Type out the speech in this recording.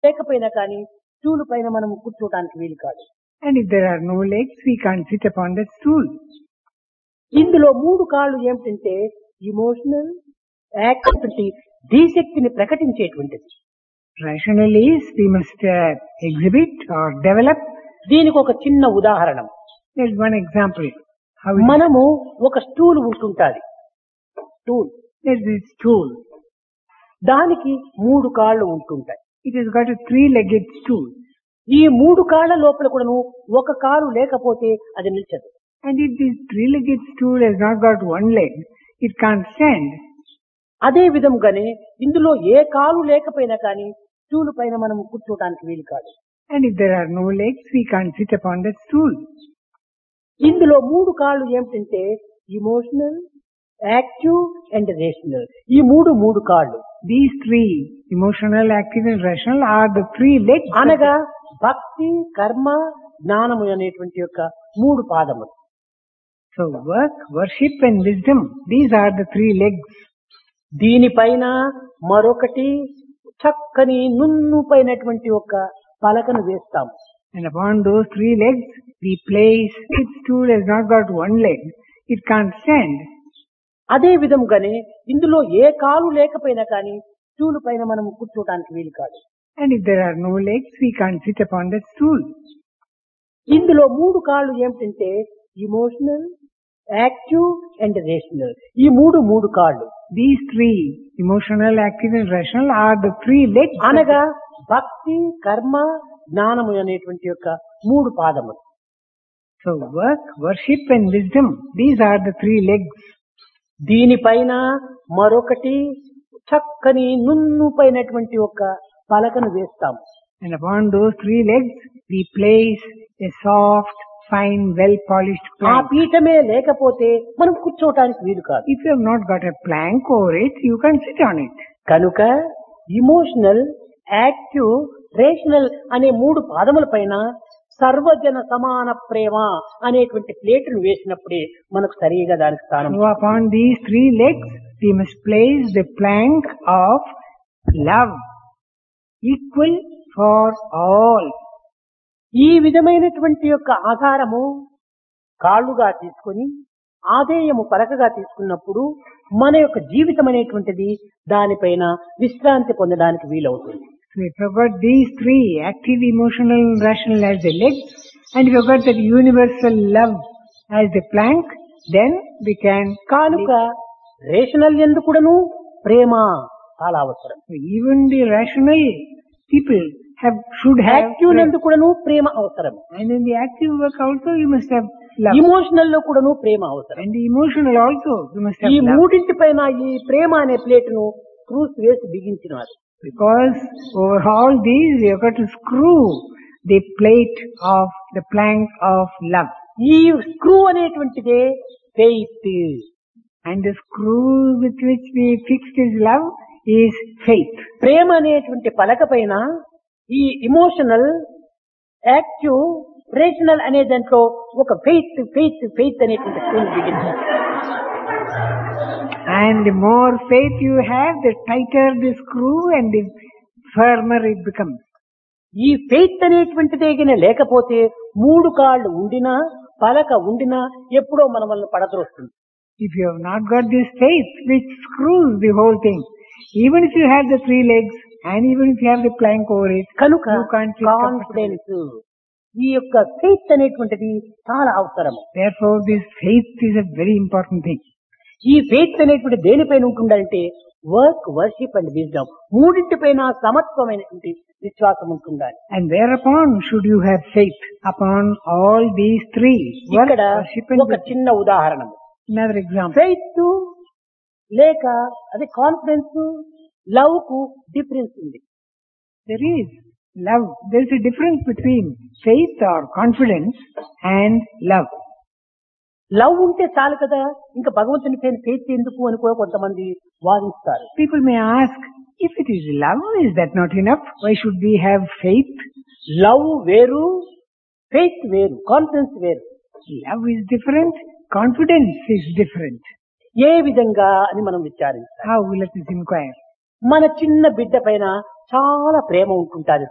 లేకపోయినా కానీ స్టూల్ పైన మనం కూర్చోటానికి వీలు కాదు And if there are no legs, we can't sit upon that stool. ఇందులో మూడు కాళ్ళు ఏమిటంటే ఇమోషనల్ యాక్టివిటీ దీశక్తిని ప్రకటించేటువంటిది Rational is we must uh, exhibit or develop. దీనికి ఒక చిన్న ఉదాహరణ There's one example. How it మనము ఒక స్టూల్ ఉంటుంటాది స్టూల్ there's this stool. దానికి మూడు కాళ్ళు ఉంటుంటాయి It has got a three-legged stool. ఈ మూడు కాళ్ళ లోపల కూడాను ఒక కాలు లేకపోతే అది నిల్చదు And if this three-legged stool has not got one leg, it can't stand. అదే విధంగానే ఇందులో ఏ కాలు లేకపోయినా కానీ స్టూల్ పైన మనం కూర్చోటానికి వీలు కాదు And if there are no legs, we can't sit upon that stool. ఇందులో మూడు కాళ్ళు ఏమిటంటే ఇమోషనల్ యాక్టివ్ అండ్ రేషనల్ ఈ మూడు మూడు కాళ్ళు These three, emotional, active and rational, are the three legs. of అనగా భక్తి కర్మ జ్ఞానము అనేటువంటి యొక్క మూడు పాదములు So work, worship and wisdom, these are the three legs. దీనిపైన మరొకటి చక్కని నున్నుపైనటువంటి ఒక పలకను వేస్తాం And upon those three legs, we place, its stool has not got one leg, it can't stand. అదే విధంగానే ఇందులో ఏ కాలు లేకపోయినా కానీ స్టూల్ పైన మనం కూర్చోటానికి వీలు కాదు And if there are no legs, we can't sit upon that stool. ఇందులో మూడు కాళ్ళు ఏమిటంటే ఇమోషనల్ యాక్టివ్ అండ్ రేషనల్ ఈ మూడు మూడు కాళ్ళు These three, emotional, active and rational, are the three legs. of అనగా భక్తి కర్మ జ్ఞానము అనేటువంటి యొక్క మూడు పాదములు So work, worship and wisdom, these are the three legs. దీనిపైన మరొకటి చక్కని నున్నుపైనటువంటి ఒక పలకను వేస్తాం And upon those three legs, we place a soft, fine, well-polished ఆ plank. పీఠమే లేకపోతే మనం కూర్చోటానికి వీలు కాదు If you have not got a plank over it, you can sit on it. కనుక ఇమోషనల్ యాక్టివ్ రేషనల్ అనే మూడు పాదముల పైన సర్వజన సమాన ప్రేమ అనేటువంటి ప్లేటును వేసినప్పుడే మనకు సరిగా దానికి స్థానం So upon these three legs, we must place the plank of love, equal for all. ఈ విధమైనటువంటి యొక్క ఆధారము కాళ్ళుగా తీసుకొని ఆదేయము పలకగా తీసుకున్నప్పుడు మన యొక్క జీవితం అనేటువంటిది దానిపైన విశ్రాంతి పొందడానికి వీలవుతుంది So if you've got these three, active, emotional, and rational as the legs, and if you've got that universal love as the plank, then we can కానుక రేషనల్ ఎందుకుడను ప్రేమ చాలా అవసరం So even the rational people have should have active ఎందుకుడను ప్రేమ అవసరం and in the active work also you must have love. Emotional లో కూడాను ప్రేమ అవసరం And the emotional also you must have ఈ love. మూడింటి పైన ఈ ప్రేమ అనే ప్లేటును క్రూస్ వేసి బిగించినారు Because over all these you have got to screw the plate of the plank of love. ఈ స్క్రూ అనేటువంటిదే faith And the screw with which we fixed his love is faith. ప్రేమ అనేటువంటి పలక పైన ఈ ఇమోషనల్ యాక్టివ్ రేషనల్ అనే దాంట్లో ఒక ఫెయిత్ ఫెయిత్ ఫెయిత్ అనేటువంటి స్క్రూ బిగించారు And the more faith you have, the tighter the screw and the firmer it becomes. ఈ ఫెయిత్ అనేటువంటిదే గిన లేకపోతే మూడు కాళ్ళు ఉండినా పలక ఉండినా ఎప్పుడో మన వల్ల పడద్రోస్తుంది If you have not got this faith which screws the whole thing, even if you have the three legs and even if you have the plank over it, కనుక you can't sit comfortably. Confidence ఈ యొక్క faith అనేటువంటిది చాలా అవసరం Therefore, this faith is a very important thing. ఈ faith అనేటువంటి దేనిపైన ఉంటుందంటే వర్క్ వర్షిప్ అండ్ విజ్డమ్ మూడింటిపైన సమత్వమైనటువంటి విశ్వాసం ఉంటుండాలి And thereupon should you have faith upon all these three. Work, ఇక్కడ worship and ఒక wisdom. చిన్న ఉదాహరణ Another example. ఫెయిత్ లేక అదే కాన్ఫిడెన్స్ లవ్ కు డిఫరెన్స్ ఉంది There is love. There is a difference between faith or confidence and love. Love ఉంటే చాలు కదా ఇంకా భగవంతుని పైన ఫెయిత్ ఎందుకు అని కూడా కొంతమంది వాదిస్తారు People may ask, if it is love, is that not enough? Why should we have faith? Love వేరు ఫెయిత్ వేరు కాన్ఫిడెన్స్ వేరు Love is different, confidence is different. ఏ విధంగా అని మనం విచారించాలి How let us inquire? మన చిన్న బిడ్డ పైన చాలా ప్రేమ ఉంటుంటాది